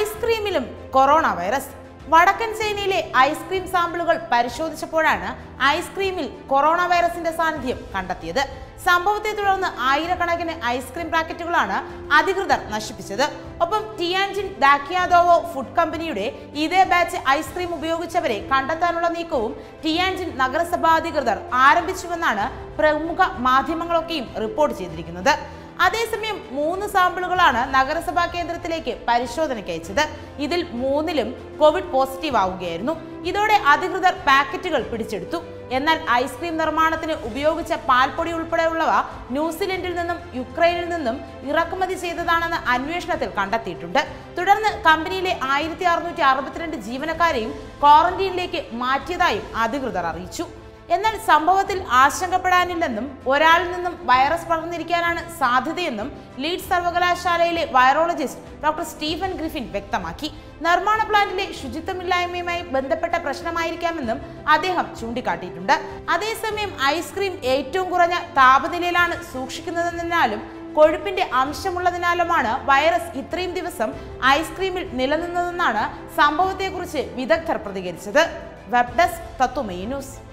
ഐസ്ക്രീമിലും corona virus വടക്കൻ ചൈനയിലെ ice cream സാമ്പിളുകൾ പരിശോധിച്ചപ്പോഴാണ് ഐസ്ക്രീമിൽ കൊറോണ വൈറസിന്റെ സാന്നിധ്യം കണ്ടെത്തിയത് സംഭവത്തെ തുടർന്ന് ആയിരക്കണക്കിന് ഐസ്ക്രീം പാക്കറ്റുകളാണ് അധികൃതർ നശിപ്പിച്ചത് ഒപ്പം ടിയാൻജിൻ ദാക്കിയാദോവോ ഫുഡ് കമ്പനിയുടെ ഇതേ ബാച്ച് ഐസ്ക്രീം ഉപയോഗിച്ചവരെ കണ്ടെത്താനുള്ള നീക്കവും ടിയാൻജിൻ നഗരസഭാ അധികൃതർ ആരംഭിച്ചുവെന്നാണ് പ്രമുഖ മാധ്യമങ്ങളൊക്കെയും റിപ്പോർട്ട് ചെയ്തിരിക്കുന്നത് അതേസമയം മൂന്ന് സാമ്പിളുകളാണ് നഗരസഭാ കേന്ദ്രത്തിലേക്ക് പരിശോധനയ്ക്ക് അയച്ചത് ഇതിൽ മൂന്നിലും കോവിഡ് പോസിറ്റീവ് ആവുകയായിരുന്നു ഇതോടെ അധികൃതർ പാക്കറ്റുകൾ പിടിച്ചെടുത്തു എന്നാൽ ഐസ്ക്രീം നിർമ്മാണത്തിന് ഉപയോഗിച്ച പാൽപ്പൊടി ഉൾപ്പെടെയുള്ളവ ന്യൂസിലൻഡിൽ നിന്നും യുക്രൈനിൽ നിന്നും ഇറക്കുമതി ചെയ്തതാണെന്ന് അന്വേഷണത്തിൽ കണ്ടെത്തിയിട്ടുണ്ട് തുടർന്ന് കമ്പനിയിലെ ആയിരത്തി അറുന്നൂറ്റി അറുപത്തിരണ്ട് ജീവനക്കാരെയും ക്വാറന്റീനിലേക്ക് മാറ്റിയതായും അധികൃതർ അറിയിച്ചു എന്നാൽ സംഭവത്തിൽ ആശങ്കപ്പെടാനില്ലെന്നും ഒരാളിൽ നിന്നും വൈറസ് പടർന്നിരിക്കാനാണ് സാധ്യതയെന്നും ലീഡ്സ് സർവകലാശാലയിലെ വൈറോളജിസ്റ്റ് ഡോക്ടർ സ്റ്റീഫൻ ഗ്രിഫിൻ വ്യക്തമാക്കി നിർമ്മാണ പ്ലാന്റിലെ ശുചിത്വമില്ലായ്മയുമായി ബന്ധപ്പെട്ട പ്രശ്നമായിരിക്കാമെന്നും അദ്ദേഹം ചൂണ്ടിക്കാട്ടിയിട്ടുണ്ട് അതേസമയം ഐസ്ക്രീം ഏറ്റവും കുറഞ്ഞ താപനിലയിലാണ് സൂക്ഷിക്കുന്നതെന്നാലും കൊഴുപ്പിന്റെ അംശമുള്ളതിനാലുമാണ് വൈറസ് ഇത്രയും ദിവസം ഐസ്ക്രീമിൽ നിലനിന്നതെന്നാണ് സംഭവത്തെക്കുറിച്ച് വിദഗ്ധർ പ്രതികരിച്ചത് വെബ് ഡെസ്ക് തത്വമയി ന്യൂസ്